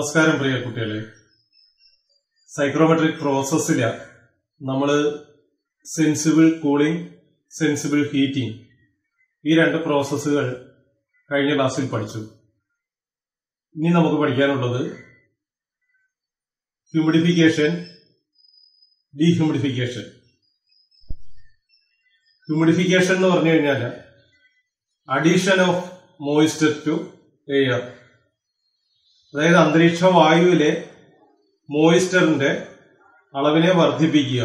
നമസ്കാരം പ്രിയ കുട്ടികളെ സൈക്രോമെട്രിക് പ്രോസസ്സില നമ്മൾ സെൻസിബിൾ കൂളിംഗ് സെൻസിബിൾ ഹീറ്റിംഗ് ഈ രണ്ട് പ്രോസസ്സുകൾ കഴിഞ്ഞ ക്ലാസ്സിൽ പഠിച്ചു ഇനി നമുക്ക് പഠിക്കാനുള്ളത് ഹ്യൂമിഡിഫിക്കേഷൻ ഡീഹ്യൂമിഡിഫിക്കേഷൻ ഹ്യൂമിഡിഫിക്കേഷൻ എന്ന് പറഞ്ഞു കഴിഞ്ഞാൽ addition of moisture to air അതായത് അന്തരീക്ഷ വായുവിലെ മോയിസ്ചറിന്റെ അളവിനെ വർദ്ധിപ്പിക്കുക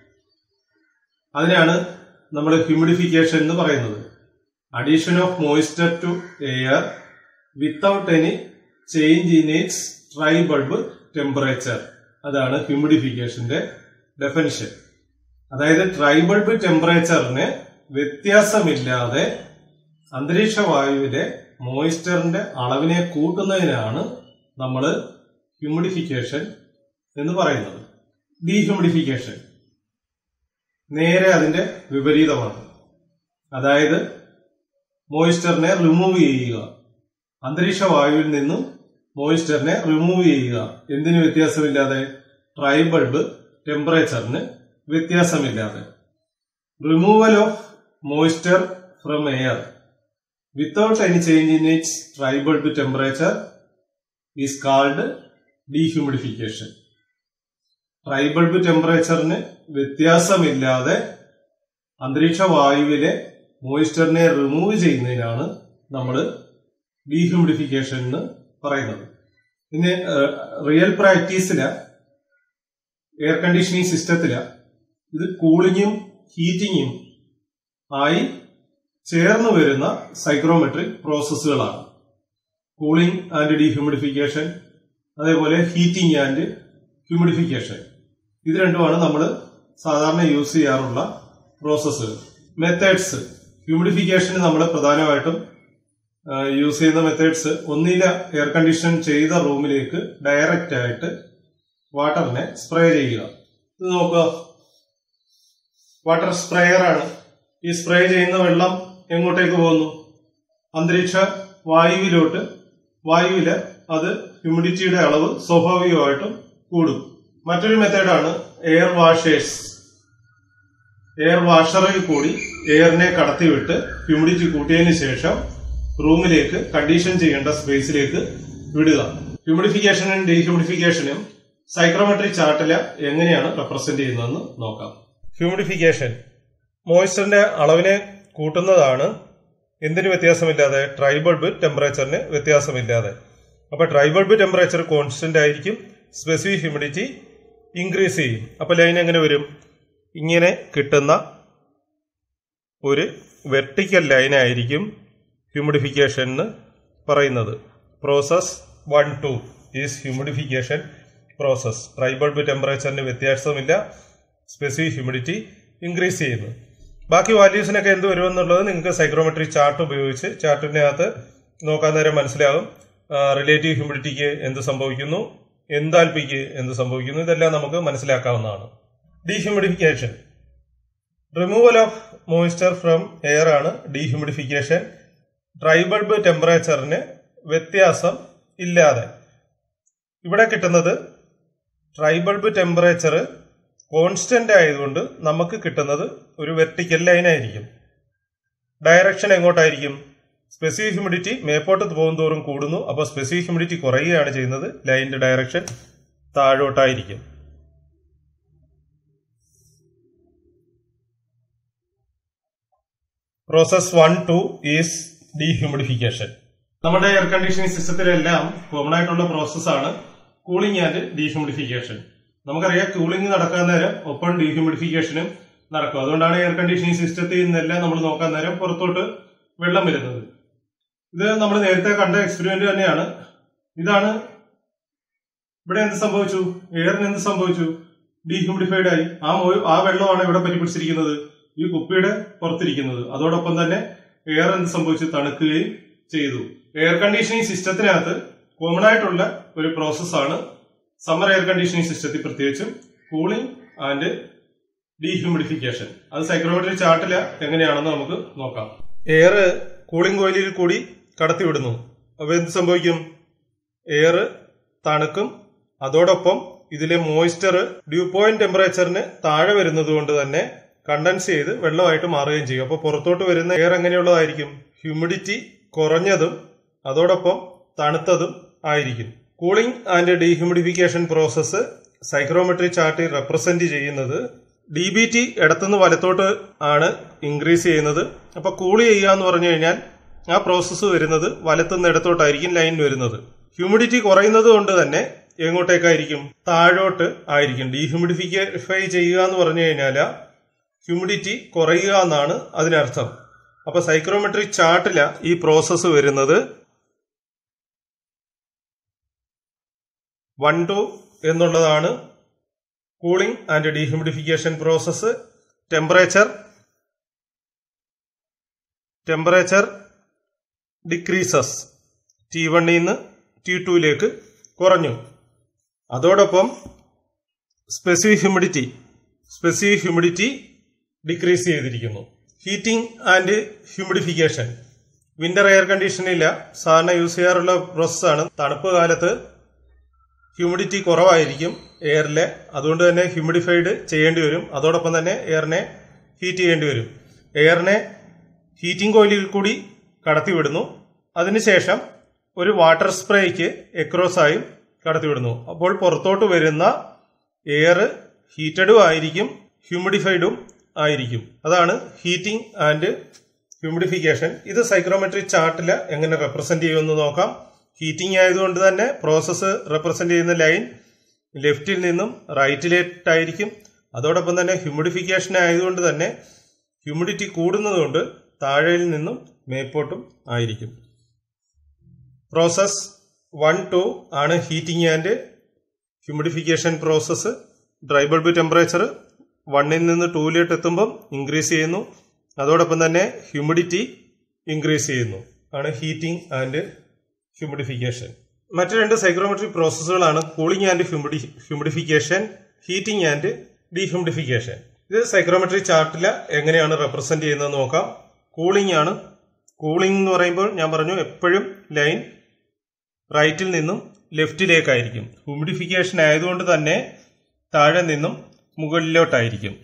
അതിനാണ് നമ്മൾ ഹ്യൂമിഡിഫിക്കേഷൻ എന്ന് പറയുന്നത് addition of moisture to air without any change in its dry bulb temperature അതാണ് ഹ്യൂമിഡിഫിക്കേഷന്റെ ഡെഫിനിഷൻ അതായത് ട്രൈ ബൾബ് ടെമ്പറേച്ചറിന് വ്യത്യാസമില്ലാതെ അന്തരീക്ഷ വായുവിലെ മോയിസ്ചറിന്റെ അളവിനെ കൂട്ടുന്നതിനാണ് നമ്മൾ ഹ്യൂമിഡിഫിക്കേഷൻ എന്ന് പറയുന്നത് ഡീഹ്യൂമിഡിഫിക്കേഷൻ നേരെ അതിന്റെ വിപരീതമാണ് അതായത് മോയിസ്ചറിനെ റിമൂവ് ചെയ്യുക അന്തരീക്ഷ വായുവിൽ നിന്നും മോയിസ്ചറിനെ റിമൂവ് ചെയ്യുക എന്തിനു വ്യത്യാസമില്ലാതെ ട്രൈ ബൾബ് ടെമ്പറേച്ചറിന് വ്യത്യാസമില്ലാതെ removal of moisture from air without any change in its dry bulb temperature is called dehumidification. Dry bulb ടെമ്പറേച്ചറിന് വ്യത്യാസമില്ലാതെ അന്തരീക്ഷ വായുവിലെ മോയിസ്ചറിനെ റിമൂവ് ചെയ്യുന്നതിനാണ് നമ്മൾ ഡീഹ്യൂമിഡിഫിക്കേഷൻ എന്ന് പറയുന്നത് പിന്നെ റിയൽ പ്രാക്ടീസില് എയർ കണ്ടീഷനിങ് സിസ്റ്റത്തില് ഇത് കൂളിങ്ങും ഹീറ്റിങ്ങും ആയി ചേർന്ന് വരുന്ന സൈക്രോമെട്രിക് പ്രോസസ്സുകളാണ് കൂളിംഗ് ആൻഡ് ഡീഹ്യൂമിഡിഫിക്കേഷൻ അതേപോലെ ഹീറ്റിംഗ് ആൻഡ് ഹ്യൂമിഡിഫിക്കേഷൻ ഇത് രണ്ടുമാണ് നമ്മൾ സാധാരണ യൂസ് ചെയ്യാറുള്ള പ്രോസസ്സുകൾ മെത്തേഡ്സ് ഹ്യൂമിഡിഫിക്കേഷന് നമ്മൾ പ്രധാനമായിട്ടും യൂസ് ചെയ്യുന്ന മെത്തേഡ്സ് ഒന്നില എയർ കണ്ടീഷൻ ചെയ്ത റൂമിലേക്ക് ഡയറക്റ്റ് ആയിട്ട് വാട്ടറിനെ സ്പ്രേ ചെയ്യുക ഇത് നോക്കുക വാട്ടർ സ്പ്രേയർ ആണ് ഈ സ്പ്രേ ചെയ്യുന്ന വെള്ളം എങ്ങോട്ടേക്ക് പോകുന്നു അന്തരീക്ഷ വായുവിലോട്ട് വായുവില് അത് ഹ്യൂമിഡിറ്റിയുടെ അളവ് സ്വാഭാവികമായിട്ടും കൂടും മറ്റൊരു മെത്തേഡാണ് എയർ വാഷേഴ്സ് എയർ വാഷറിൽ കൂടി എയറിനെ കടത്തിവിട്ട് ഹ്യൂമിഡിറ്റി കൂട്ടിയതിന് ശേഷം റൂമിലേക്ക് കണ്ടീഷൻ ചെയ്യേണ്ട സ്പേസിലേക്ക് വിടുക ഹ്യൂമിഡിഫിക്കേഷനും ഡീഹ്യൂമിഡിഫിക്കേഷനും സൈക്രോമെട്രിക് ചാർട്ടില് എങ്ങനെയാണ് റെപ്രസെന്റ് ചെയ്യുന്നതെന്ന് നോക്കാം ഹ്യൂമിഡിഫിക്കേഷൻ മോയ്സ്ചറിന്റെ അളവിനെ കൂട്ടുന്നതാണ് എന്തിനു വ്യത്യാസമില്ലാതെ ട്രൈ ബൾബ് ടെമ്പറേച്ചറിന് വ്യത്യാസമില്ലാതെ അപ്പൊ ട്രൈ ബൾബ് ടെമ്പറേച്ചർ കോൺസ്റ്റന്റ് ആയിരിക്കും സ്പെസിഫിക് ഹ്യൂമിഡിറ്റി ഇൻക്രീസ് ചെയ്യും അപ്പൊ ലൈൻ എങ്ങനെ വരും ഇങ്ങനെ കിട്ടുന്ന ഒരു വെർട്ടിക്കൽ ലൈൻ ആയിരിക്കും ഹ്യൂമിഡിഫിക്കേഷൻ എന്ന് പറയുന്നത് process one two is humidification process dry bulb ടെമ്പറേച്ചറിന് വ്യത്യാസമില്ല സ്പെസിഫിക് ഹ്യൂമിഡിറ്റി ഇൻക്രീസ് ചെയ്യുന്നു ബാക്കി വാല്യൂസിനൊക്കെ എന്ത് വരുമെന്നുള്ളത് നിങ്ങൾക്ക് സൈക്രോമെട്രിക് ചാർട്ട് ഉപയോഗിച്ച് ചാർട്ടിനകത്ത് നോക്കാൻ നേരം മനസ്സിലാകും റിലേറ്റീവ് ഹ്യൂമിഡിറ്റിക്ക് എന്ത് സംഭവിക്കുന്നു എന്താൽപ്പിക്ക് എന്ത് സംഭവിക്കുന്നു ഇതെല്ലാം നമുക്ക് മനസ്സിലാക്കാവുന്നതാണ് dehumidification removal of moisture from air ആണ് ഡീഹ്യൂമിഡിഫിക്കേഷൻ ഡ്രൈ ബൾബ് ടെമ്പറേച്ചറിന് വ്യത്യാസം ഇല്ലാതെ ഇവിടെ കിട്ടുന്നത് ഡ്രൈ ബൾബ് ടെമ്പറേച്ചർ കോൺസ്റ്റന്റ് ആയതുകൊണ്ട് നമുക്ക് കിട്ടുന്നത് ഒരു വെർട്ടിക്കൽ ലൈൻ ആയിരിക്കും ഡയറക്ഷൻ എങ്ങോട്ടായിരിക്കും സ്പെസിഫിക് ഹ്യൂമിഡിറ്റി മേപ്പോട്ട് പോകും തോറും കൂടുന്നു അപ്പോൾ സ്പെസിഫിക് ഹ്യൂമിഡിറ്റി കുറയുകയാണ് ചെയ്യുന്നത് ലൈനിന്റെ ഡയറക്ഷൻ താഴോട്ടായിരിക്കും process one two is dehumidification നമ്മുടെ എയർ കണ്ടീഷനിങ് സിസ്റ്റത്തിലെല്ലാം കോമൺ ആയിട്ടുള്ള പ്രോസസ്സാണ് കൂളിംഗ് ആൻഡ് ഡീഹ്യൂമിഡിഫിക്കേഷൻ നമുക്കറിയാം കൂളിംഗ് നടക്കാൻ നേരം ഒപ്പം ഡീഹ്യൂമിഡിഫിക്കേഷനും നടക്കും അതുകൊണ്ടാണ് എയർ കണ്ടീഷനിങ് സിസ്റ്റത്തിൽ നിന്നെല്ലാം നമ്മൾ നോക്കാൻ നേരം പുറത്തോട്ട് വെള്ളം വരുന്നത് ഇത് നമ്മൾ നേരത്തെ കണ്ട എക്സ്പെരിമെന്റ് തന്നെയാണ് ഇതാണ് ഇവിടെ എന്ത് സംഭവിച്ചു എയറിന് എന്ത് സംഭവിച്ചു ഡീഹ്യൂമിഡിഫൈഡ് ആയി ആ മോ ആ വെള്ളമാണ് ഇവിടെ പറ്റിപ്പിടിച്ചിരിക്കുന്നത് ഈ കുപ്പിയുടെ പുറത്തിരിക്കുന്നത് അതോടൊപ്പം തന്നെ എയർ എന്ത് സംഭവിച്ചു തണുക്കുകയും ചെയ്തു എയർ കണ്ടീഷനിങ് സിസ്റ്റത്തിനകത്ത് കോമൺ ആയിട്ടുള്ള ഒരു പ്രോസസ്സാണ് സമ്മർ എയർ കണ്ടീഷനിങ് സിസ്റ്റത്തിൽ പ്രത്യേകിച്ചും കൂളിംഗ് ആൻഡ് ഡീഹ്യൂമിഡിഫിക്കേഷൻ അത് സൈക്രോമെട്രി ചാർട്ടില് എങ്ങനെയാണെന്ന് നമുക്ക് നോക്കാം എയർ കൂളിംഗ് കോയിലിൽ കൂടി കടത്തിവിടുന്നു അപ്പൊ എന്ത് സംഭവിക്കും എയർ തണുക്കും അതോടൊപ്പം ഇതിലെ മോയ്സ്ചർ ഡ്യൂ പോയിന്റ് ടെമ്പറേച്ചറിന് താഴെ വരുന്നത് കൊണ്ട് തന്നെ കണ്ടൻസ് ചെയ്ത് വെള്ളമായിട്ട് മാറുകയും ചെയ്യും അപ്പോൾ പുറത്തോട്ട് വരുന്ന എയർ എങ്ങനെയുള്ളതായിരിക്കും ഹ്യൂമിഡിറ്റി കുറഞ്ഞതും അതോടൊപ്പം തണുത്തതും ആയിരിക്കും cooling and dehumidification process psychrometry ചാർട്ടിൽ റെപ്രസെന്റ് ചെയ്യുന്നത് ഡി ബി ടി ഇടത്തുനിന്ന് വലത്തോട്ട് ആണ് ഇൻക്രീസ് ചെയ്യുന്നത് അപ്പൊ കൂൾ ചെയ്യുക എന്ന് പറഞ്ഞു കഴിഞ്ഞാൽ ആ പ്രോസസ്സ് വരുന്നത് വലത്തുനിന്ന് ഇടത്തോട്ടായിരിക്കും ലൈൻ വരുന്നത് ഹ്യൂമിഡിറ്റി കുറയുന്നത് കൊണ്ട് തന്നെ എങ്ങോട്ടേക്കായിരിക്കും താഴോട്ട് ആയിരിക്കും ഡീഹ്യൂമിഡിഫൈ ചെയ്യുക എന്ന് പറഞ്ഞു കഴിഞ്ഞാൽ ഹ്യൂമിഡിറ്റി കുറയുക എന്നാണ് അതിനർത്ഥം അപ്പൊ സൈക്രോമെട്രിക് ചാർട്ടില ഈ പ്രോസസ്സ് വരുന്നത് വൺ ടു എന്നുള്ളതാണ് cooling and dehumidification process temperature temperature decreases T വണ്ണിൽ നിന്ന് ടി ടുവിലേക്ക് കുറഞ്ഞു അതോടൊപ്പം specific humidity specific humidity decrease ചെയ്തിരിക്കുന്നു heating and humidification winter air കണ്ടീഷനില്ല സാധാരണ യൂസ് ചെയ്യാറുള്ള പ്രോസസ്സാണ് തണുപ്പ് കാലത്ത് ഹ്യൂമിഡിറ്റി കുറവായിരിക്കും എയറിലെ അതുകൊണ്ട് തന്നെ ഹ്യൂമിഡിഫൈഡ് ചെയ്യേണ്ടി വരും അതോടൊപ്പം തന്നെ എയറിനെ ഹീറ്റ് ചെയ്യേണ്ടി വരും എയറിനെ ഹീറ്റിംഗ് കോയിലിൽ കൂടി കടത്തിവിടുന്നു അതിനുശേഷം ഒരു വാട്ടർ സ്പ്രേക്ക് എക്രോസായും കടത്തിവിടുന്നു അപ്പോൾ പുറത്തോട്ട് വരുന്ന എയർ ഹീറ്റഡും ആയിരിക്കും ഹ്യൂമിഡിഫൈഡും ആയിരിക്കും അതാണ് ഹീറ്റിംഗ് ആൻഡ് ഹ്യൂമിഡിഫിക്കേഷൻ ഇത് സൈക്രോമെട്രിക് ചാർട്ടിൽ എങ്ങനെ റെപ്രസെന്റ് ചെയ്യുമെന്ന് നോക്കാം ഹീറ്റിംഗ് ആയതുകൊണ്ട് തന്നെ പ്രോസസ്സ് റെപ്രസെന്റ് ചെയ്യുന്ന ലൈൻ ലെഫ്റ്റിൽ നിന്നും റൈറ്റിലേട്ടായിരിക്കും അതോടൊപ്പം തന്നെ ഹ്യൂമിഡിഫിക്കേഷൻ ആയതുകൊണ്ട് തന്നെ ഹ്യൂമിഡിറ്റി കൂടുന്നതുകൊണ്ട് താഴെയിൽ നിന്നും മേപ്പോട്ടും ആയിരിക്കും പ്രോസസ് വൺ ടു ആണ് heating and humidification process dry bulb temperature വണ്ണിൽ നിന്ന് ടൂവിലോട്ട് എത്തുമ്പം ഇൻക്രീസ് ചെയ്യുന്നു അതോടൊപ്പം തന്നെ ഹ്യൂമിഡിറ്റി ഇൻക്രീസ് ചെയ്യുന്നു ആണ് ഹീറ്റിംഗ് ആൻഡ് ഹ്യൂമിഡിഫിക്കേഷൻ മറ്റു രണ്ട് സൈക്രോമെട്രിക് പ്രോസസ്സുകളാണ് cooling and humidi humidification heating and dehumidification ഇത് സൈക്രോമെട്രിക് ചാർട്ടിൽ എങ്ങനെയാണ് റെപ്രസെന്റ് ചെയ്യുന്നത് നോക്കാം കൂളിംഗ് ആണ് കൂളിംഗ് എന്ന് പറയുമ്പോൾ ഞാൻ പറഞ്ഞു എപ്പോഴും ലൈൻ റൈറ്റിൽ നിന്നും ലെഫ്റ്റിലേക്കായിരിക്കും ഹ്യൂമിഡിഫിക്കേഷൻ ആയതുകൊണ്ട് തന്നെ താഴെ നിന്നും മുകളിലോട്ടായിരിക്കും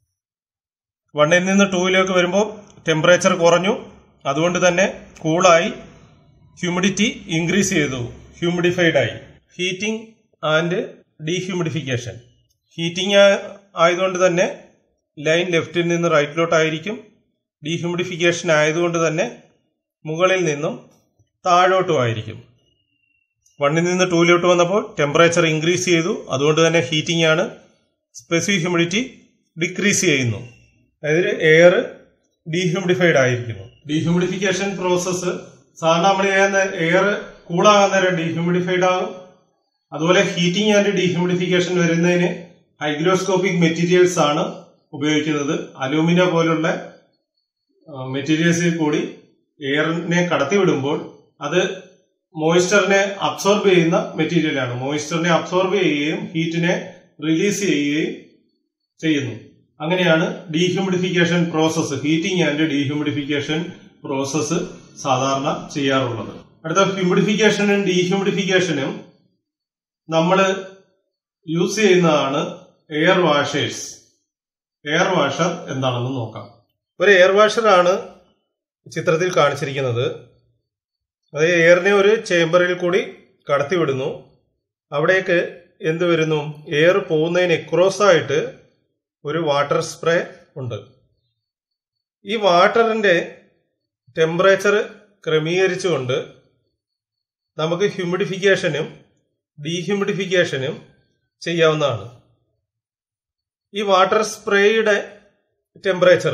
വണ്ണിൽ നിന്ന് ടൂവിലേക്ക് വരുമ്പോൾ ടെമ്പറേച്ചർ കുറഞ്ഞു അതുകൊണ്ട് തന്നെ കൂളായി ഹ്യൂമിഡിറ്റി ഇൻക്രീസ് ചെയ്തു ഹ്യൂമിഡിഫൈഡ് ആയി ഹീറ്റിംഗ് ആൻഡ് ഡീഹ്യൂമിഡിഫിക്കേഷൻ ഹീറ്റിംഗ് ആയതുകൊണ്ട് തന്നെ ലൈൻ ലെഫ്റ്റിൽ നിന്ന് റൈറ്റിലോട്ടായിരിക്കും ഡീഹ്യൂമിഡിഫിക്കേഷൻ ആയതുകൊണ്ട് തന്നെ മുകളിൽ നിന്നും താഴോട്ടും ആയിരിക്കും വണ്ണിൽ നിന്ന് ടൂവിലോട്ട് വന്നപ്പോൾ ടെമ്പറേച്ചർ ഇൻക്രീസ് ചെയ്തു അതുകൊണ്ട് തന്നെ ഹീറ്റിംഗ് ആണ് സ്പെസിഫിക് ഹ്യൂമിഡിറ്റി ഡിക്രീസ് ചെയ്യുന്നു അതായത് എയർ ഡീഹ്യൂമിഡിഫൈഡ് ആയിരിക്കുന്നു ഡീഹ്യൂമിഡിഫിക്കേഷൻ പ്രോസസ്സ് സാധാരണ നമ്മൾ ചെയ്യുന്ന എയർ കൂളാകാൻ നേരം ഡീഹ്യൂമിഡിഫൈഡ് ആകും അതുപോലെ ഹീറ്റിംഗ് ആൻഡ് ഡീഹ്യൂമിഡിഫിക്കേഷൻ വരുന്നതിന് ഹൈഗ്രോസ്കോപ്പിക് മെറ്റീരിയൽസ് ആണ് ഉപയോഗിക്കുന്നത് അലൂമിനിയം പോലുള്ള മെറ്റീരിയൽസിൽ കൂടി എയറിനെ കടത്തിവിടുമ്പോൾ അത് മോയിസ്ചറിനെ അബ്സോർബ് ചെയ്യുന്ന മെറ്റീരിയലാണ് മോയിസ്ചറിനെ അബ്സോർബ് ചെയ്യുകയും ഹീറ്റിനെ റിലീസ് ചെയ്യുകയും ചെയ്യുന്നു അങ്ങനെയാണ് dehumidification process heating and dehumidification process സാധാരണ ചെയ്യാറുള്ളത് അടുത്ത ഹ്യൂമിഡിഫിക്കേഷനും ഡീഹ്യൂമിഡിഫിക്കേഷനും നമ്മൾ യൂസ് ചെയ്യുന്നതാണ് എയർ വാഷേഴ്സ് എയർ വാഷർ എന്താണെന്ന് നോക്കാം ഒരു എയർ വാഷറാണ് ചിത്രത്തിൽ കാണിച്ചിരിക്കുന്നത് അത് എയറിനെ ഒരു ചേംബറിൽ കൂടി കടത്തിവിടുന്നു അവിടേക്ക് എന്ത് വരുന്നു എയർ പോകുന്നതിന് എക്രോസ് ആയിട്ട് ഒരു വാട്ടർ സ്പ്രേ ഉണ്ട് ഈ വാട്ടറിന്റെ ടെമ്പറേച്ചർ ക്രമീകരിച്ചുകൊണ്ട് നമുക്ക് ഹ്യൂമിഡിഫിക്കേഷനും ഡീഹ്യൂമിഡിഫിക്കേഷനും ചെയ്യാവുന്നതാണ് ഈ വാട്ടർ സ്പ്രേയുടെ temperature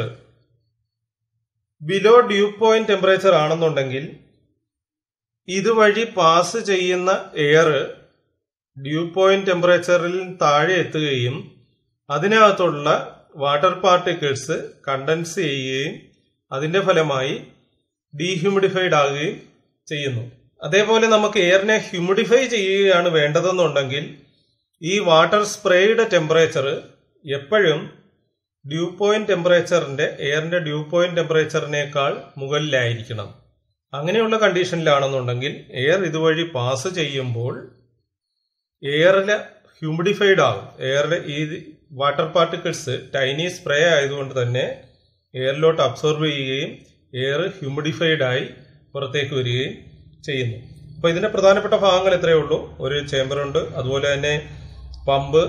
below dew point temperature ആണെന്നുണ്ടെങ്കിൽ ഇതുവഴി പാസ് ചെയ്യുന്ന എയർ ഡ്യൂ പോയിന്റ് ടെമ്പറേച്ചറിൽ താഴെ എത്തുകയും അതിനകത്തുള്ള വാട്ടർ പാർട്ടിക്കിൾസ് കണ്ടൻസ് ചെയ്യുകയും അതിന്റെ ഫലമായി ഡീഹ്യൂമിഡിഫൈഡ് ആകുകയും ചെയ്യുന്നു അതേപോലെ നമുക്ക് എയറിനെ ഹ്യൂമിഡിഫൈ ചെയ്യുകയാണ് വേണ്ടതെന്നുണ്ടെങ്കിൽ ഈ വാട്ടർ സ്പ്രേയുടെ ടെമ്പറേച്ചർ എപ്പോഴും ഡ്യൂ പോയിന്റ് ടെമ്പറേച്ചറിന്റെ എയറിന്റെ ഡ്യൂ പോയിന്റ് ടെമ്പറേച്ചറിനേക്കാൾ മുകളിലായിരിക്കണം അങ്ങനെയുള്ള കണ്ടീഷനിലാണെന്നുണ്ടെങ്കിൽ എയർ ഇതുവഴി പാസ് ചെയ്യുമ്പോൾ എയറിൽ ഹ്യൂമിഡിഫൈഡ് ആകും എയറിൽ ഈ വാട്ടർ പാർട്ടിക്കിൾസ് ടൈനി സ്പ്രേ ആയതുകൊണ്ട് തന്നെ എയറിലോട്ട് അബ്സോർബ് ചെയ്യുകയും എയർ ഹ്യൂമിഡിഫൈഡ് ആയി പുറത്തേക്ക് വരികയും ചെയ്യുന്നു അപ്പോൾ ഇതിന്റെ പ്രധാനപ്പെട്ട ഭാഗങ്ങൾ ഇത്രയേ ഉള്ളൂ ഒരു ചേംബറുണ്ട് അതുപോലെ തന്നെ പമ്പ്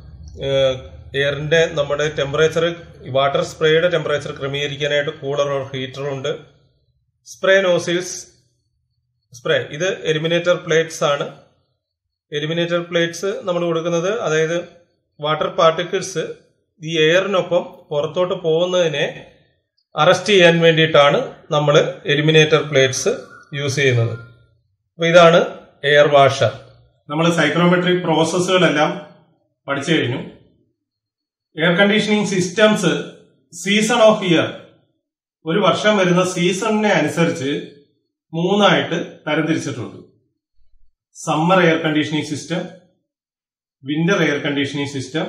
എയറിന്റെ നമ്മുടെ ടെമ്പറേച്ചർ വാട്ടർ സ്പ്രേയുടെ ടെമ്പറേച്ചർ ക്രമീകരിക്കാനായിട്ട് കൂളർ ഓർ ഹീറ്റർ ഉണ്ട് സ്പ്രേ നോസിൽസ് സ്പ്രേ ഇത് എലിമിനേറ്റർ പ്ലേറ്റ്സ് ആണ് എലിമിനേറ്റർ പ്ലേറ്റ്സ് നമ്മൾ കൊടുക്കുന്നത് അതായത് വാട്ടർ പാർട്ടിക്കിൾസ് ഈ എയറിനൊപ്പം പുറത്തോട്ട് പോകുന്നതിനെ അറസ്റ്റ് ചെയ്യാൻ വേണ്ടിയിട്ടാണ് നമ്മൾ എലിമിനേറ്റർ പ്ലേറ്റ്സ് യൂസ് ചെയ്യുന്നത് അപ്പൊ ഇതാണ് എയർ വാഷർ നമ്മൾ സൈക്രോമെട്രിക് പ്രോസസ്സുകളെല്ലാം പഠിച്ചു കഴിഞ്ഞു air conditioning systems season of year ഒരു വർഷം വരുന്ന സീസണിനെ അനുസരിച്ച് മൂന്നായിട്ട് തരംതിരിച്ചിട്ടുണ്ട് summer air conditioning system winter air conditioning system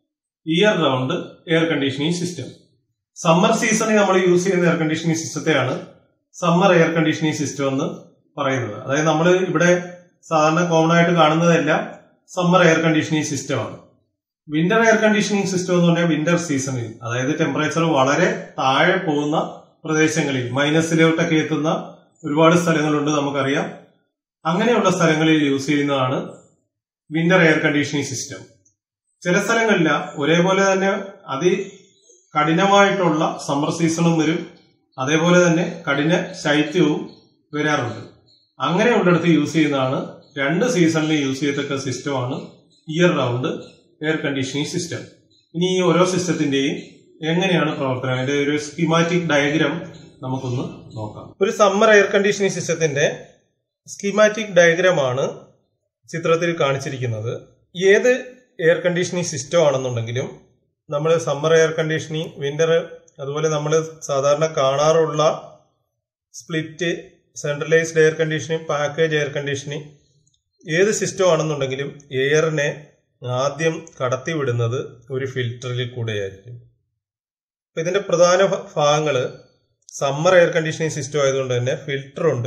year round air conditioning system summer സീസണിൽ നമ്മൾ യൂസ് ചെയ്യുന്ന എയർ കണ്ടീഷനിങ് സിസ്റ്റത്തെയാണ് സമ്മർ എയർ കണ്ടീഷനിങ് സിസ്റ്റം എന്ന് പറയുന്നത് അതായത് നമ്മൾ ഇവിടെ സാധാരണ കോമൺ ആയിട്ട് കാണുന്നതെല്ലാം സമ്മർ എയർ കണ്ടീഷനിങ് സിസ്റ്റമാണ് വിന്റർ എയർ കണ്ടീഷനിങ് സിസ്റ്റം എന്ന് പറഞ്ഞാൽ വിന്റർ സീസണിൽ അതായത് ടെമ്പറേച്ചർ വളരെ താഴെ പോകുന്ന പ്രദേശങ്ങളിൽ മൈനസിലോട്ടൊക്കെ എത്തുന്ന ഒരുപാട് സ്ഥലങ്ങളുണ്ട് നമുക്കറിയാം അങ്ങനെയുള്ള സ്ഥലങ്ങളിൽ യൂസ് ചെയ്യുന്നതാണ് വിന്റർ എയർ കണ്ടീഷനിങ് സിസ്റ്റം ചില സ്ഥലങ്ങളില്ല ഒരേപോലെ തന്നെ അതി കഠിനമായിട്ടുള്ള സമ്മർ സീസണും വരും അതേപോലെ തന്നെ കഠിന ശൈത്യവും വരാറുണ്ട് അങ്ങനെയുള്ളിടത്ത് യൂസ് ചെയ്യുന്നതാണ് രണ്ട് സീസണിൽ യൂസ് ചെയ്യത്തക്ക സിസ്റ്റമാണ് year round air conditioning system ഇനി ഈ ഓരോ സിസ്റ്റത്തിന്റെയും എങ്ങനെയാണ് പ്രവർത്തനം അതിന്റെ ഒരു സ്കിമാറ്റിക് ഡയഗ്രാം നമുക്കൊന്ന് നോക്കാം ഒരു സമ്മർ എയർ കണ്ടീഷനിങ് സിസ്റ്റത്തിന്റെ സ്കീമാറ്റിക് ഡയഗ്രാം ആണ് ചിത്രത്തിൽ കാണിച്ചിരിക്കുന്നത് ഏത് എയർ കണ്ടീഷനിങ് സിസ്റ്റം ആണെന്നുണ്ടെങ്കിലും നമ്മൾ സമ്മർ എയർ കണ്ടീഷനിങ് വിന്റർ അതുപോലെ നമ്മൾ സാധാരണ കാണാറുള്ള split centralised air conditioning package air conditioning ഏത് സിസ്റ്റം ആണെന്നുണ്ടെങ്കിലും എയറിനെ ആദ്യം കടത്തിവിടുന്നത് ഒരു ഫിൽറ്ററിൽ കൂടെയായിരിക്കും അപ്പൊ ഇതിന്റെ പ്രധാന ഭാഗങ്ങൾ സമ്മർ എയർ കണ്ടീഷനിങ് സിസ്റ്റം ആയതുകൊണ്ട് തന്നെ ഫിൽറ്റർ ഉണ്ട്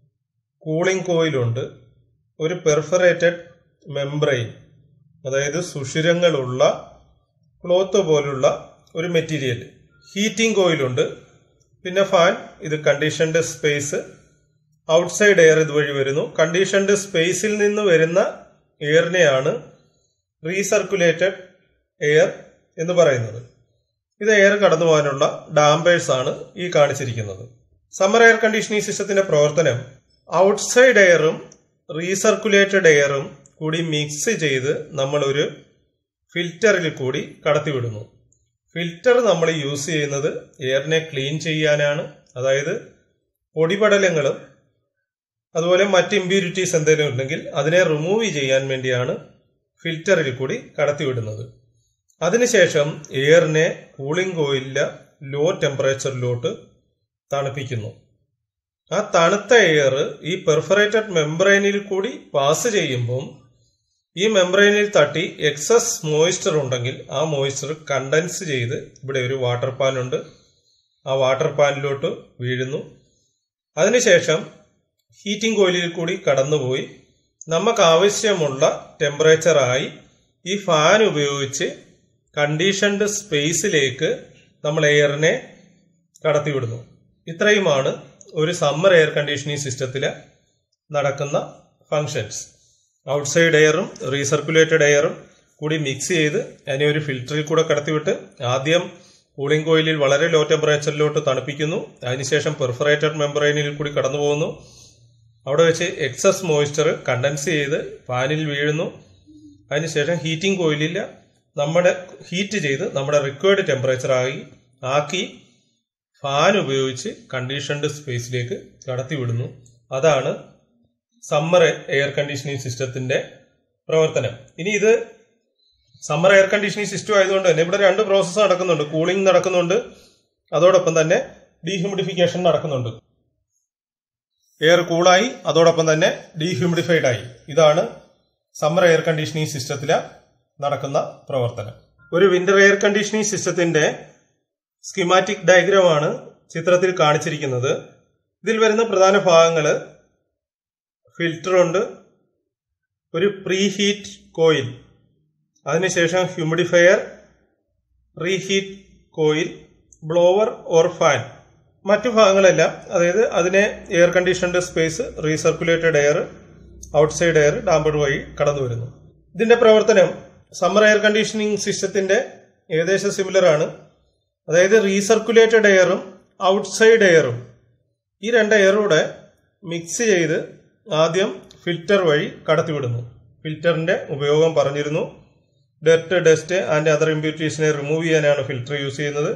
കൂളിംഗ് കോയിലുണ്ട് ഒരു പെർഫറേറ്റഡ് മെംബ്രെയിൻ അതായത് സുഷിരങ്ങളുള്ള ക്ലോത്ത് പോലുള്ള ഒരു മെറ്റീരിയൽ ഹീറ്റിംഗ് കോയിലുണ്ട് പിന്നെ ഫാൻ ഇത് കണ്ടീഷൻഡ് സ്പേസ് ഔട്ട്സൈഡ് എയർ ഇതുവഴി വരുന്നു കണ്ടീഷൻഡ് സ്പേസിൽ നിന്ന് വരുന്ന എയറിനെയാണ് റീസർക്കുലേറ്റഡ് എയർ എന്ന് പറയുന്നത് ഇത് എയർ കടന്നു പോകാനുള്ള ഡാമ്പേഴ്സ് ആണ് ഈ കാണിച്ചിരിക്കുന്നത് സമ്മർ എയർ കണ്ടീഷനിങ് സിസ്റ്റത്തിന്റെ പ്രവർത്തനം ഔട്ട്സൈഡ് എയറും റീസർക്കുലേറ്റഡ് എയറും കൂടി മിക്സ് ചെയ്ത് നമ്മൾ ഒരു ഫിൽറ്ററിൽ കൂടി കടത്തിവിടുന്നു ഫിൽറ്റർ നമ്മൾ യൂസ് ചെയ്യുന്നത് എയറിനെ ക്ലീൻ ചെയ്യാനാണ് അതായത് പൊടിപടലങ്ങളും അതുപോലെ മറ്റ് ഇമ്പ്യൂരിറ്റീസ് എന്തെങ്കിലും ഉണ്ടെങ്കിൽ അതിനെ റിമൂവ് ചെയ്യാൻ വേണ്ടിയാണ് ഫിൽറ്ററിൽ കൂടി കടത്തിവിടുന്നത് അതിനുശേഷം എയറിനെ കൂളിംഗ് കോയിലിലെ ലോ ടെമ്പറേച്ചറിലോട്ട് തണുപ്പിക്കുന്നു ആ തണുത്ത എയർ ഈ പെർഫറേറ്റഡ് മെംബ്രെയിനിൽ കൂടി പാസ് ചെയ്യുമ്പം ഈ മെംബ്രെയിനിൽ തട്ടി എക്സസ് മോയ്സ്ചർ ഉണ്ടെങ്കിൽ ആ മോയ്സ്ചർ കണ്ടൻസ് ചെയ്ത് ഇവിടെ ഒരു വാട്ടർ പാൻ ഉണ്ട് ആ വാട്ടർ പാനിലോട്ട് വീഴുന്നു അതിനുശേഷം ഹീറ്റിംഗ് കോയിലിൽ കൂടി കടന്നുപോയി നമുക്ക് ആവശ്യമുള്ള ടെമ്പറേച്ചറായി ഈ ഫാൻ ഉപയോഗിച്ച് കണ്ടീഷൻഡ് സ്പേസിലേക്ക് നമ്മൾ എയറിനെ കടത്തിവിടുന്നു ഇത്രയുമാണ് ഒരു സമ്മർ എയർ കണ്ടീഷനിങ് സിസ്റ്റത്തിൽ നടക്കുന്ന ഫങ്ഷൻസ് ഔട്ട്സൈഡ് എയറും റീസർക്കുലേറ്റഡ് എയറും കൂടി മിക്സ് ചെയ്ത് അതിനെ ഒരു ഫിൽറ്ററിൽ കൂടെ കടത്തിവിട്ട് ആദ്യം കൂളിംഗ് കോയിലിൽ വളരെ ലോ ടെമ്പറേച്ചറിലോട്ട് തണുപ്പിക്കുന്നു അതിനുശേഷം പെർഫറേറ്റഡ് മെമ്പറൈനിൽ കൂടി കടന്നു പോകുന്നു അവിടെ വെച്ച് എക്സസ് മോയ്സ്ചർ കണ്ടൻസ് ചെയ്ത് ഫാനിൽ വീഴുന്നു അതിനുശേഷം ഹീറ്റിംഗ് കോയിലിൽ നമ്മുടെ ഹീറ്റ് ചെയ്ത് നമ്മുടെ റിക്വയർഡ് ടെമ്പറേച്ചർ ആയി ആക്കി ഫാൻ ഉപയോഗിച്ച് കണ്ടീഷൻഡ് സ്പേസിലേക്ക് കടത്തിവിടുന്നു അതാണ് സമ്മർ എയർ കണ്ടീഷനിങ് സിസ്റ്റത്തിന്റെ പ്രവർത്തനം ഇനി ഇത് സമ്മർ എയർ കണ്ടീഷനിങ് സിസ്റ്റം ആയതുകൊണ്ട് തന്നെ ഇവിടെ രണ്ട് പ്രോസസ്സ് നടക്കുന്നുണ്ട് കൂളിംഗ് നടക്കുന്നുണ്ട് അതോടൊപ്പം തന്നെ ഡീഹ്യൂമിഡിഫിക്കേഷൻ നടക്കുന്നുണ്ട് എയർ കൂളായി അതോടൊപ്പം തന്നെ ഡീഹ്യൂമിഡിഫൈഡ് ആയി ഇതാണ് സമ്മർ എയർ കണ്ടീഷനിങ് സിസ്റ്റത്തിൽ നടക്കുന്ന പ്രവർത്തനം ഒരു വിന്റർ എയർ കണ്ടീഷനിങ് സിസ്റ്റത്തിന്റെ സ്കിമാറ്റിക് ഡയഗ്രമാണ് ചിത്രത്തിൽ കാണിച്ചിരിക്കുന്നത് ഇതിൽ വരുന്ന പ്രധാന ഭാഗങ്ങൾ ഫിൽറ്റർ ഉണ്ട് ഒരു പ്രീ ഹീറ്റ് കോയിൽ അതിനുശേഷം humidifier reheat coil blower or fan മറ്റു ഭാഗങ്ങളെല്ലാം അതായത് അതിനെ air conditioned space recirculated air outside air damped വഴി കടന്നു വരുന്നു ഇതിന്റെ പ്രവർത്തനം സമ്മർ എയർ കണ്ടീഷനിങ് സിസ്റ്റത്തിന്റെ ഏകദേശം സിമിലർ ആണ് അതായത് റീസർക്കുലേറ്റഡ് എയറും ഔട്ട്സൈഡ് എയറും ഈ രണ്ട് എയറൂടെ മിക്സ് ചെയ്ത് ആദ്യം ഫിൽറ്റർ വഴി കടത്തിവിടുന്നു ഫിൽറ്ററിന്റെ ഉപയോഗം പറഞ്ഞിരുന്നു ഡെർട്ട് ഡസ്റ്റ് ആൻഡ് അതർ ഇമ്പ്യൂരിറ്റീസിനെ റിമൂവ് ചെയ്യാനാണ് ഫിൽറ്റർ യൂസ് ചെയ്യുന്നത്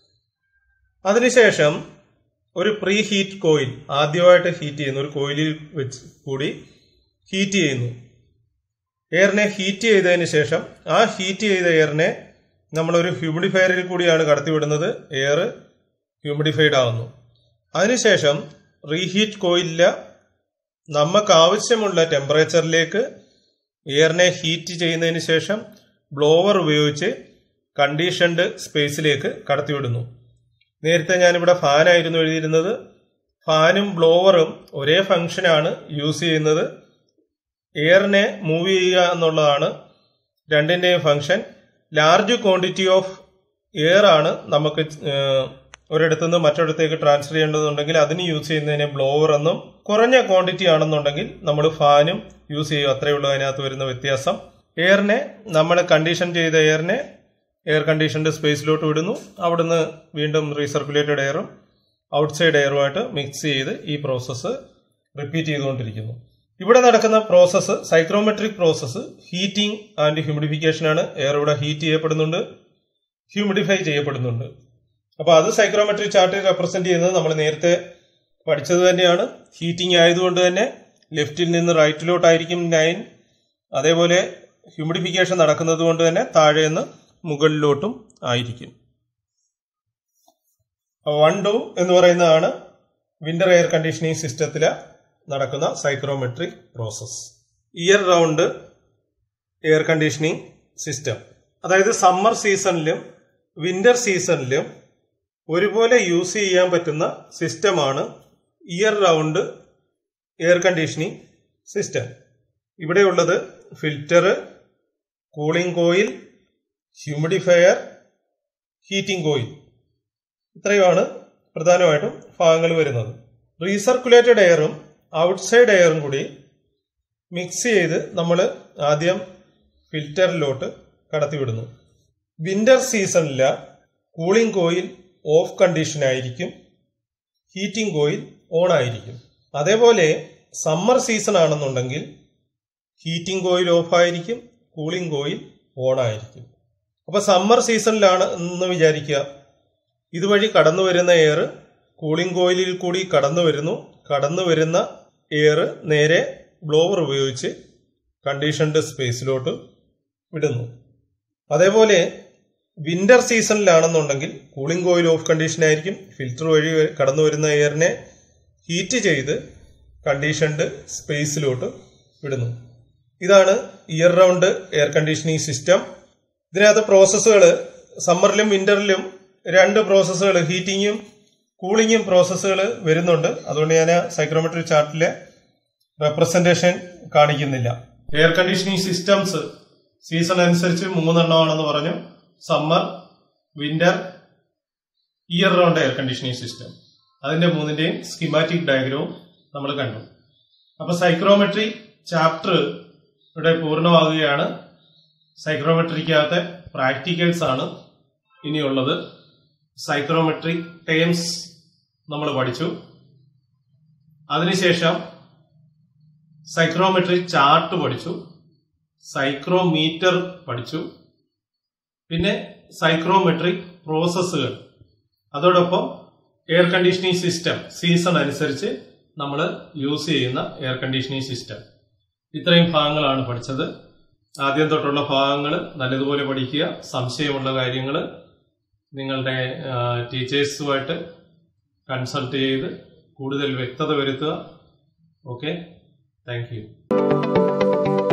അതിനുശേഷം ഒരു പ്രീ ഹീറ്റ് കോയിൽ ആദ്യമായിട്ട് ഹീറ്റ് ചെയ്യുന്നു ഒരു കോയിലിൽ വെച്ച് കൂടി ഹീറ്റ് ചെയ്യുന്നു എയറിനെ ഹീറ്റ് ചെയ്തതിന് ശേഷം ആ ഹീറ്റ് ചെയ്ത എയറിനെ നമ്മളൊരു ഹ്യൂമിഡിഫയറിൽ കൂടിയാണ് കടത്തിവിടുന്നത് എയർ ഹ്യൂമിഡിഫൈഡ് ആവുന്നു അതിനുശേഷം റീഹീറ്റ് കോയിലില്ല നമുക്ക് ആവശ്യമുള്ള ടെമ്പറേച്ചറിലേക്ക് എയറിനെ ഹീറ്റ് ചെയ്യുന്നതിന് ശേഷം ബ്ലോവർ ഉപയോഗിച്ച് കണ്ടീഷൻഡ് സ്പേസിലേക്ക് കടത്തിവിടുന്നു നേരത്തെ ഞാനിവിടെ ഫാനായിരുന്നു എഴുതിയിരുന്നത് ഫാനും ബ്ലോവറും ഒരേ ഫംഗ്ഷനാണ് യൂസ് ചെയ്യുന്നത് എയറിനെ മൂവ് ചെയ്യുക എന്നുള്ളതാണ് രണ്ടിന്റെയും function large quantity of air ആണ് നമുക്ക് ഏഹ്, ഒരിടത്തുനിന്ന് മറ്റൊരിടത്തേക്ക് ട്രാൻസ്ഫർ ചെയ്യേണ്ടതുണ്ടെങ്കിൽ അതിന് യൂസ് ചെയ്യുന്നതിനെ ബ്ലോവർ എന്നും കുറഞ്ഞ ക്വാണ്ടിറ്റി ആണെന്നുണ്ടെങ്കിൽ നമ്മൾ ഫാനും യൂസ് ചെയ്യും അത്രയേ ഉള്ളൂ അതിനകത്ത് വരുന്ന വ്യത്യാസം എയറിനെ നമ്മൾ കണ്ടീഷൻ ചെയ്ത എയറിനെ എയർ കണ്ടീഷൻഡ് സ്പേസിലോട്ട് വിടുന്നു അവിടുന്ന് വീണ്ടും റീസർക്കുലേറ്റഡ് എയറും ഔട്ട്സൈഡ് എയറുമായിട്ട് മിക്സ് ചെയ്ത് ഈ പ്രോസസ്സ് റിപ്പീറ്റ് ചെയ്തുകൊണ്ടിരിക്കുന്നു ഇവിടെ നടക്കുന്ന process psychrometric process heating and humidification ആണ് എയർ ഇവിടെ ഹീറ്റ് ചെയ്യപ്പെടുന്നുണ്ട് ഹ്യൂമിഡിഫൈ ചെയ്യപ്പെടുന്നുണ്ട് അപ്പൊ അത് സൈക്രോമെട്രിക് ചാർട്ടിൽ റെപ്രസെന്റ് ചെയ്യുന്നത് നമ്മൾ നേരത്തെ പഠിച്ചത് തന്നെയാണ് ഹീറ്റിംഗ് ആയതുകൊണ്ട് തന്നെ ലെഫ്റ്റിൽ നിന്ന് റൈറ്റിലോട്ടായിരിക്കും ലൈൻ അതേപോലെ ഹ്യൂമിഡിഫിക്കേഷൻ നടക്കുന്നത് കൊണ്ട് തന്നെ താഴെ നിന്ന് മുകളിലോട്ടും ആയിരിക്കും വൺ ഡു എന്ന് പറയുന്നതാണ് വിന്റർ എയർ കണ്ടീഷനിങ് സിസ്റ്റത്തിൽ നടക്കുന്ന psychrometric process year round air conditioning system അതായത് സമ്മർ സീസണിലും വിന്റർ സീസണിലും ഒരുപോലെ യൂസ് ചെയ്യാൻ പറ്റുന്ന സിസ്റ്റമാണ് year round air conditioning system ഇവിടെയുള്ളത് filter cooling coil humidifier heating coil ഇത്രയുമാണ് പ്രധാനമായിട്ടും ഭാഗങ്ങൾ വരുന്നത് റീസർക്കുലേറ്റഡ് എയറും ഔട്ട്സൈഡ് എയറും കൂടി മിക്സ് ചെയ്ത് നമ്മൾ ആദ്യം ഫിൽറ്ററിലോട്ട് കടത്തിവിടുന്നു വിന്റർ സീസണിൽ കൂളിംഗ് കോയിൽ ഓഫ് കണ്ടീഷൻ ആയിരിക്കും ഹീറ്റിംഗ് കോയിൽ ഓൺ ആയിരിക്കും അതേപോലെ സമ്മർ സീസൺ ആണെന്നുണ്ടെങ്കിൽ ഹീറ്റിംഗ് കോയിൽ ഓഫ് ആയിരിക്കും കൂളിംഗ് കോയിൽ ഓൺ ആയിരിക്കും അപ്പൊ സമ്മർ സീസണിലാണ് എന്ന് വിചാരിക്കുക ഇതുവഴി കടന്നു വരുന്ന എയർ കൂളിംഗ് കോയിലിൽ കൂടി കടന്നു വരുന്നു കടന്നു വരുന്ന എയർ നേരെ ബ്ലോവർ ഉപയോഗിച്ച് കണ്ടീഷൻഡ് സ്പേസിലോട്ട് വിടുന്നു അതേപോലെ വിന്റർ സീസണിലാണെന്നുണ്ടെങ്കിൽ കൂളിംഗ് കോയിൽ ഓഫ് കണ്ടീഷൻ ആയിരിക്കും ഫിൽറ്റർ വഴി കടന്നു വരുന്ന എയറിനെ ഹീറ്റ് ചെയ്ത് കണ്ടീഷൻഡ് സ്പേസിലോട്ട് വിടുന്നു ഇതാണ് year round air conditioning system ഇതിനകത്ത് പ്രോസസ്സുകൾ സമ്മറിലും വിന്ററിലും രണ്ട് പ്രോസസ്സുകൾ ഹീറ്റിങ്ങും കൂളിങ്ങും പ്രോസസ്സുകൾ വരുന്നുണ്ട് അതുകൊണ്ട് ഞാൻ സൈക്രോമെട്രി ചാർട്ടിലെ റെപ്രസെന്റേഷൻ കാണിക്കുന്നില്ല എയർ കണ്ടീഷനിങ് സിസ്റ്റംസ് സീസൺ അനുസരിച്ച് മൂന്നെണ്ണമാണെന്ന് പറഞ്ഞു summer winter year round air conditioning system അതിന്റെ മൂന്നിന്റെയും സ്കിമാറ്റിക് ഡയഗ്രവും നമ്മൾ കണ്ടു അപ്പൊ സൈക്രോമെട്രി ചാപ്റ്റർ ഇവിടെ പൂർണ്ണമാകുകയാണ് സൈക്രോമെട്രിക്കകത്തെ പ്രാക്ടിക്കൽസ് ആണ് ഇനിയുള്ളത് സൈക്രോമെട്രിക് ടേംസ് നമ്മൾ പഠിച്ചു അതിനുശേഷം സൈക്രോമെട്രിക് ചാർട്ട് പഠിച്ചു സൈക്രോമീറ്റർ പഠിച്ചു പിന്നെ സൈക്രോമെട്രിക് പ്രോസസ്സുകൾ അതോടൊപ്പം എയർ കണ്ടീഷനിങ് സിസ്റ്റം സീസൺ അനുസരിച്ച് നമ്മൾ യൂസ് ചെയ്യുന്ന എയർ കണ്ടീഷനിങ് സിസ്റ്റം ഇത്രയും ഭാഗങ്ങളാണ് പഠിച്ചത് ആദ്യം തൊട്ടുള്ള ഭാഗങ്ങൾ നല്ലതുപോലെ പഠിക്കുക സംശയമുള്ള കാര്യങ്ങൾ നിങ്ങളുടെ ടീച്ചേഴ്സുമായിട്ട് കൺസൾട്ട് ചെയ്ത് കൂടുതൽ വ്യക്തത വരുത്തുക ഓക്കെ താങ്ക് യു